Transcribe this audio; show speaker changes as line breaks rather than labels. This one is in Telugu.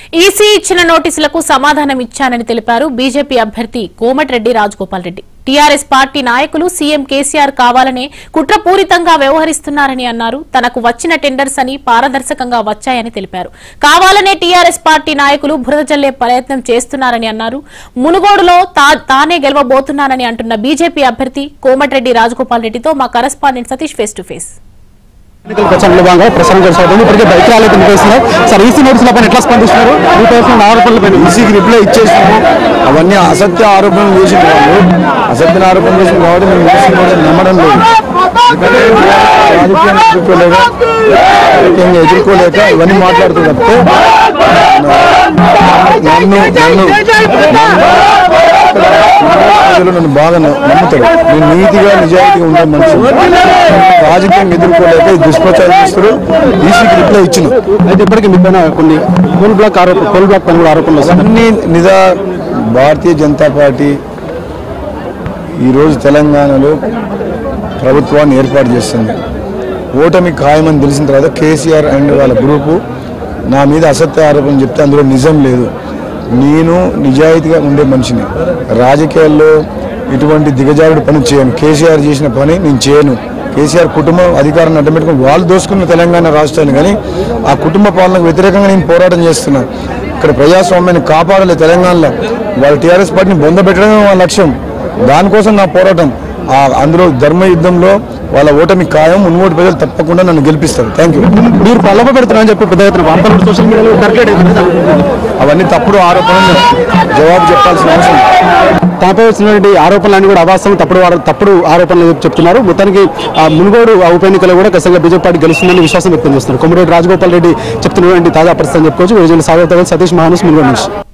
ఈసీ ఇచ్చిన నోటీసులకు సమాధానం ఇచ్చానని తెలిపారు బీజేపీ అభ్యర్థి కోమటిరెడ్డి రాజగోపాల్ రెడ్డి టీఆర్ఎస్ పార్టీ నాయకులు సీఎం కేసీఆర్ కావాలనే కుట్రపూరితంగా వ్యవహరిస్తున్నారని అన్నారు తనకు వచ్చిన టెండర్స్ అని పారదర్శకంగా వచ్చాయని తెలిపారు కావాలనే టీఆర్ఎస్ పార్టీ నాయకులు బురద జల్లే ప్రయత్నం చేస్తున్నారని అన్నారు మునుగోడులో తా- తానే గెలవబోతున్నానని అంటున్న బీజేపీ అభ్యర్థి కోమటిరెడ్డి రాజగోపాల్ రెడ్డితో మా correspondent Satish face to face
ఎన్నికల ప్రచారంలో భాగంగా ప్రచారం కొనసాగుతుంది ఇప్పటికే బయట రాలేదు నిర్వహిస్తున్నారు సార్ ఈసీ నోటీసుల పైన ఎట్లా స్పందిస్తున్నారు టూ థౌసండ్ ఆరోపణల పైన
ఈసీకి రిప్లై ఇచ్చేసినాము అవన్నీ అసత్య ఆరోపణలు చేసిన వాళ్ళు అసత్య ఆరోపణలు చేసిన కాబట్టి మేము ఈసీ నోటీసులు నమ్మడం లేదు ఎందుకంటే రాజకీయాన్ని ఎదుర్కోలేక రాజకీయంగా ఎదుర్కోలేక ఇవన్నీ మాట్లాడుతూ తప్పితే నన్ను నన్ను ప్రజలు నన్ను బాగా నమ్ముతారు నేను నీతిగా నిజాయితీగా ఉండే మనిషి రాజకీయంగా ఎదుర్కోలేక ఈ దుష్ప్రచారం చేస్తారు ఈసీకి రిప్లై ఇచ్చిన
అయితే ఇప్పటికీ మీ పైన కొన్ని కోల్ బ్లాక్ ఆరోపణ కోల్ బ్లాక్ పైన కూడా ఆరోపణలు వస్తున్నాయి
అన్ని నిజా భారతీయ జనతా పార్టీ ఈరోజు తెలంగాణలో ప్రభుత్వాన్ని ఏర్పాటు చేస్తుంది ఓటమి ఖాయమని తెలిసిన తర్వాత కేసీఆర్ అండ్ వాళ్ళ గ్రూపు నా మీద అసత్య ఆరోపణ చెప్తే అందులో నిజం లేదు నేను నిజాయితీగా ఉండే మనిషిని రాజకీయాల్లో ఇటువంటి దిగజారుడు పని చేయను కేసీఆర్ చేసిన పని నేను చేయను కేసీఆర్ కుటుంబం అధికారాన్ని అడ్డమెట్టుకుని వాళ్ళు దోసుకున్న తెలంగాణ రాష్ట్రాన్ని కానీ ఆ కుటుంబ పాలనకు వ్యతిరేకంగా నేను పోరాటం చేస్తున్నాను ఇక్కడ ప్రజాస్వామ్యాన్ని కాపాడాలి తెలంగాణలో వాళ్ళ టీఆర్ఎస్ పార్టీని బొందబెట్టడమే వాళ్ళ లక్ష్యం దానికోసం నా పోరాటం ఆ అందులో ధర్మ యుద్ధంలో వాళ్ళ ఓటమి ఖాయం మున్మోటి ప్రజలు తప్పకుండా నన్ను గెలిపిస్తారు థ్యాంక్ యూ
మీరు పల్లవ పెడుతున్నారని చెప్పి పెద్ద ఎత్తున వార్తలు సోషల్ మీడియాలో కరెక్ట్
అవన్నీ తప్పుడు ఆరోపణలు జవాబు చెప్పాల్సిన అవసరం
తనపై వచ్చినటువంటి ఆరోపణలన్నీ కూడా అవాస్తవం తప్పుడు ఆరో- తప్పుడు ఆరోపణలు చెప్తున్నారు మొత్తానికి ఆ మునుగోడు ఆ ఉప ఎన్నికలో కూడా ఖచ్చితంగా బీజేపీ పార్టీ గెలుస్తుందని విశ్వాసం వ్యక్తం చేస్తున్నారు కొమ్మరెడ్డి రాజగోపాల్ రెడ్డి చెప్తున్నటువంటి తాజా పరిస్థితి అని చెప్పుకోవచ్చు విజయ్ సాగర్ సతీష్ మహానస్ మునుగోడు నుంచి